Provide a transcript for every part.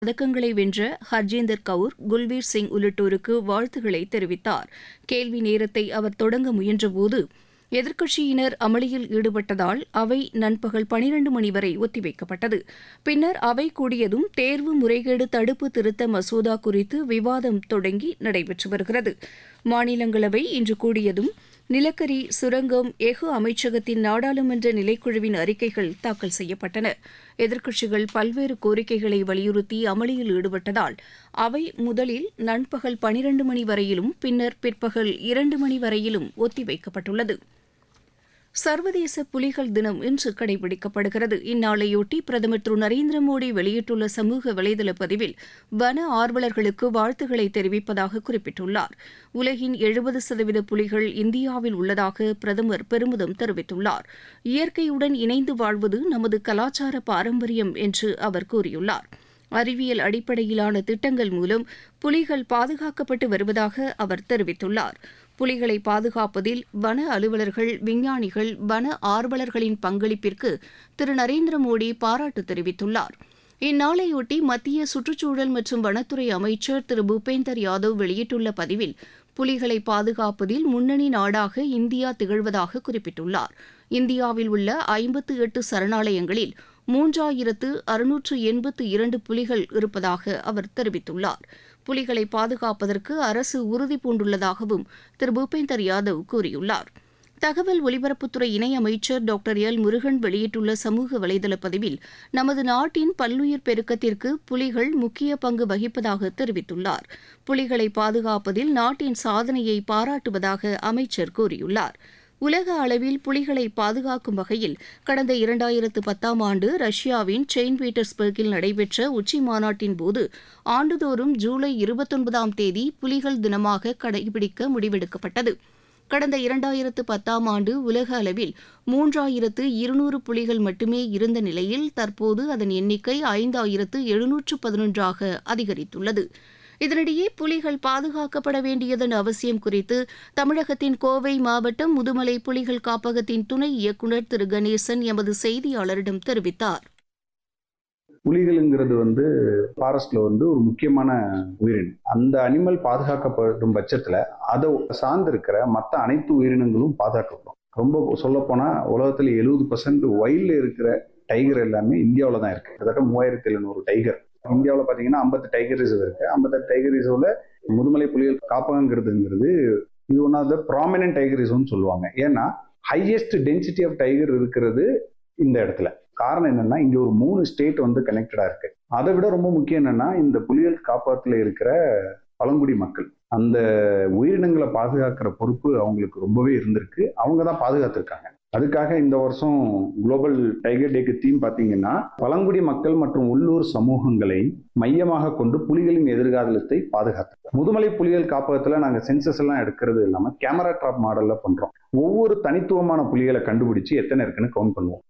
பதக்கங்களை வென்ற ஹர்ஜேந்தர் கவுர் குல்வீர் சிங் உள்ளிட்டோருக்கு வாழ்த்துக்களை தெரிவித்தார் கேள்வி நேரத்தை அவர் தொடங்க முயன்றபோது எதிர்க்கட்சியினர் அமளியில் ஈடுபட்டதால் அவை நண்பகல் பனிரண்டு மணி வரை ஒத்திவைக்கப்பட்டது பின்னர் அவை கூடியதும் தேர்வு முறைகேடு தடுப்பு திருத்த மசோதா குறித்து விவாதம் தொடங்கி நடைபெற்று வருகிறது மாநிலங்களவை இன்று கூடியதும் நிலக்கரி சுரங்கம் எஃகு அமைச்சகத்தின் நாடாளுமன்ற நிலைக்குழுவின் அறிக்கைகள் தாக்கல் செய்யப்பட்டன எதிர்க்கட்சிகள் பல்வேறு கோரிக்கைகளை வலியுறுத்தி அமளியில் ஈடுபட்டதால் அவை முதலில் நண்பகல் பனிரண்டு மணி வரையிலும் பின்னர் பிற்பகல் இரண்டு மணி வரையிலும் ஒத்திவைக்கப்பட்டுள்ளது சர்வதேச புலிகள் தினம் இன்று கடைபிடிக்கப்படுகிறது இந்நாளையொட்டி பிரதமர் திரு நரேந்திர மோடி வெளியிட்டுள்ள சமூக வலைதள பதிவில் வன ஆர்வலர்களுக்கு வாழ்த்துக்களை தெரிவிப்பதாக குறிப்பிட்டுள்ளார் உலகின் எழுபது சதவீத புலிகள் இந்தியாவில் உள்ளதாக பிரதமர் பெருமிதம் தெரிவித்துள்ளார் இயற்கையுடன் இணைந்து வாழ்வது நமது கலாச்சார பாரம்பரியம் என்று அவர் கூறியுள்ளார் அறிவியல் அடிப்படையிலான திட்டங்கள் மூலம் புலிகள் பாதுகாக்கப்பட்டு வருவதாக அவர் தெரிவித்துள்ளார் புலிகளை பாதுகாப்பதில் வன அலுவலர்கள் விஞ்ஞானிகள் வன ஆர்வலர்களின் பங்களிப்பிற்கு திரு நரேந்திர மோடி பாராட்டு தெரிவித்துள்ளார் இந்நாளையொட்டி மத்திய சுற்றுச்சூழல் மற்றும் வனத்துறை அமைச்சர் திரு பூபேந்தர் யாதவ் வெளியிட்டுள்ள பதிவில் புலிகளை பாதுகாப்பதில் முன்னணி நாடாக இந்தியா திகழ்வதாக குறிப்பிட்டுள்ளார் இந்தியாவில் உள்ள ஐம்பத்து எட்டு சரணாலயங்களில் மூன்றாயிரத்து அறுநூற்று எண்பத்து இரண்டு புலிகள் இருப்பதாக அவர் தெரிவித்துள்ளார் புலிகளை பாதுகாப்பதற்கு அரசு உறுதி பூண்டுள்ளதாகவும் திரு பூபேந்தர் யாதவ் கூறியுள்ளார் தகவல் ஒலிபரப்புத்துறை இணையமைச்சர் டாக்டர் எல் முருகன் வெளியிட்டுள்ள சமூக வலைதள பதிவில் நமது நாட்டின் பல்லுயிர் பெருக்கத்திற்கு புலிகள் முக்கிய பங்கு வகிப்பதாக தெரிவித்துள்ளார் புலிகளை பாதுகாப்பதில் நாட்டின் சாதனையை பாராட்டுவதாக அமைச்சர் கூறியுள்ளார் உலக அளவில் புலிகளை பாதுகாக்கும் வகையில் கடந்த இரண்டாயிரத்து பத்தாம் ஆண்டு ரஷ்யாவின் செயின்ட் பீட்டர்ஸ்பர்கில் நடைபெற்ற உச்சி மாநாட்டின் போது ஆண்டுதோறும் ஜூலை இருபத்தொன்பதாம் தேதி புலிகள் தினமாக கடைபிடிக்க முடிவெடுக்கப்பட்டது கடந்த இரண்டாயிரத்து பத்தாம் ஆண்டு உலக அளவில் மூன்றாயிரத்து இருநூறு புலிகள் மட்டுமே இருந்த நிலையில் தற்போது அதன் எண்ணிக்கை ஐந்தாயிரத்து எழுநூற்று பதினொன்றாக அதிகரித்துள்ளது இதனிடையே புலிகள் பாதுகாக்கப்பட வேண்டியதன் அவசியம் குறித்து தமிழகத்தின் கோவை மாவட்டம் முதுமலை புலிகள் காப்பகத்தின் துணை இயக்குநர் திரு கணேசன் எமது செய்தியாளரிடம் தெரிவித்தார் புலிகளுங்கிறது வந்து ஃபாரஸ்ட்ல வந்து ஒரு முக்கியமான உயிரினம் அந்த அனிமல் பாதுகாக்கப்படும் பட்சத்துல அதை சார்ந்து இருக்கிற மற்ற அனைத்து உயிரினங்களும் பாதுகாக்கப்படும் ரொம்ப சொல்ல போனா உலகத்துல எழுபது பர்சன்ட் வயல்ல இருக்கிற டைகர் எல்லாமே இந்தியாவில தான் இருக்கு கிட்டத்தட்ட மூவாயிரத்தி எழுநூறு டைகர் இந்தியாவில் பார்த்தீங்கன்னா ஐம்பத்து டைகர் ரிசர்வ் இருக்கு ஐம்பத்தெட்டு டைகர் ரிசர்வ்ல முதுமலை புலிகள் காப்பகங்கிறதுங்கிறது இது one of the prominent tiger ரிசர்வ்னு சொல்லுவாங்க ஏன்னா ஹையஸ்ட் டென்சிட்டி ஆஃப் டைகர் இருக்கிறது இந்த இடத்துல காரணம் என்னன்னா இங்க ஒரு மூணு ஸ்டேட் வந்து கனெக்டடா இருக்கு அதை விட ரொம்ப முக்கியம் என்னன்னா இந்த புலிகள் காப்பகத்துல இருக்கிற பழங்குடி மக்கள் அந்த உயிரினங்களை பாதுகாக்கிற பொறுப்பு அவங்களுக்கு ரொம்பவே இருந்திருக்கு அவங்க தான் பாதுகாத்திருக்காங்க அதுக்காக இந்த வருஷம் குளோபல் டைகர் டேக்கு தீம் பார்த்தீங்கன்னா பழங்குடி மக்கள் மற்றும் உள்ளூர் சமூகங்களை மையமாக கொண்டு புலிகளின் எதிர்காலத்தை பாதுகாத்து முதுமலை புலிகள் காப்பகத்தில் நாங்கள் சென்சஸ் எல்லாம் எடுக்கிறது இல்லாமல் கேமரா ட்ராப் மாடலில் பண்ணுறோம் ஒவ்வொரு தனித்துவமான புலிகளை கண்டுபிடிச்சு எத்தனை இருக்குன்னு கவுண்ட் பண்ணுவோம்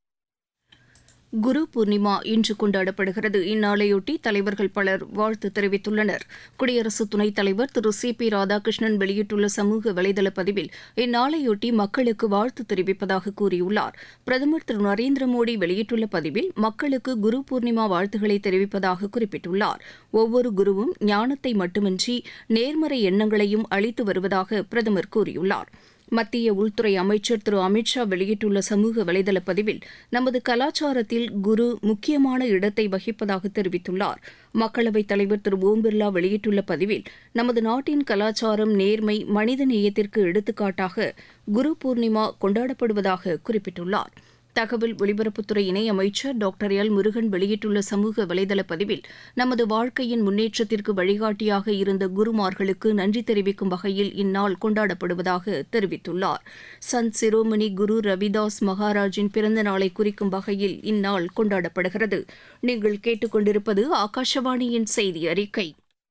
குரு பூர்ணிமா இன்று கொண்டாடப்படுகிறது இந்நாளையொட்டி தலைவர்கள் பலர் வாழ்த்து தெரிவித்துள்ளனர் குடியரசு துணைத் தலைவர் திரு சி பி ராதாகிருஷ்ணன் வெளியிட்டுள்ள சமூக வலைதள பதிவில் இந்நாளையொட்டி மக்களுக்கு வாழ்த்து தெரிவிப்பதாக கூறியுள்ளார் பிரதமர் திரு நரேந்திர மோடி வெளியிட்டுள்ள பதிவில் மக்களுக்கு குரு பூர்ணிமா வாழ்த்துக்களை தெரிவிப்பதாக குறிப்பிட்டுள்ளார் ஒவ்வொரு குருவும் ஞானத்தை மட்டுமின்றி நேர்மறை எண்ணங்களையும் அளித்து வருவதாக பிரதமர் கூறியுள்ளார் மத்திய உள்துறை அமைச்சர் திரு அமித்ஷா வெளியிட்டுள்ள சமூக வலைதள பதிவில் நமது கலாச்சாரத்தில் குரு முக்கியமான இடத்தை வகிப்பதாக தெரிவித்துள்ளார் மக்களவைத் தலைவர் திரு ஓம் பிர்லா வெளியிட்டுள்ள பதிவில் நமது நாட்டின் கலாச்சாரம் நேர்மை மனித நேயத்திற்கு எடுத்துக்காட்டாக குரு பூர்ணிமா கொண்டாடப்படுவதாக குறிப்பிட்டுள்ளார் தகவல் ஒலிபரப்புத்துறை இணையமைச்சர் டாக்டர் எல் முருகன் வெளியிட்டுள்ள சமூக வலைதள பதிவில் நமது வாழ்க்கையின் முன்னேற்றத்திற்கு வழிகாட்டியாக இருந்த குருமார்களுக்கு நன்றி தெரிவிக்கும் வகையில் இந்நாள் கொண்டாடப்படுவதாக தெரிவித்துள்ளார் சந்த் சிரோமணி குரு ரவிதாஸ் மகாராஜின் பிறந்த நாளை குறிக்கும் வகையில் இந்நாள் கொண்டாடப்படுகிறது நீங்கள் கேட்டுக்கொண்டிருப்பது ஆகாஷவாணியின் செய்தி அறிக்கை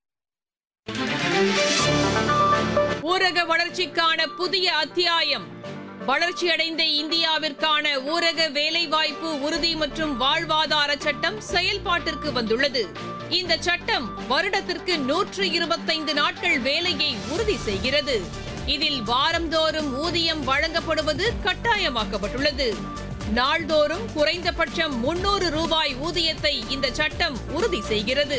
ஊரக வளர்ச்சிக்கான புதிய அத்தியாயம் வளர்ச்சியடைந்த இந்தியாவிற்கான ஊரக வேலைவாய்ப்பு உறுதி மற்றும் வாழ்வாதார சட்டம் செயல்பாட்டிற்கு வந்துள்ளது இந்த சட்டம் வருடத்திற்கு நூற்று இருபத்தைந்து நாட்கள் வேலையை உறுதி செய்கிறது இதில் வாரந்தோறும் ஊதியம் வழங்கப்படுவது கட்டாயமாக்கப்பட்டுள்ளது நாள்தோறும் குறைந்தபட்சம் முன்னூறு ரூபாய் ஊதியத்தை இந்த சட்டம் உறுதி செய்கிறது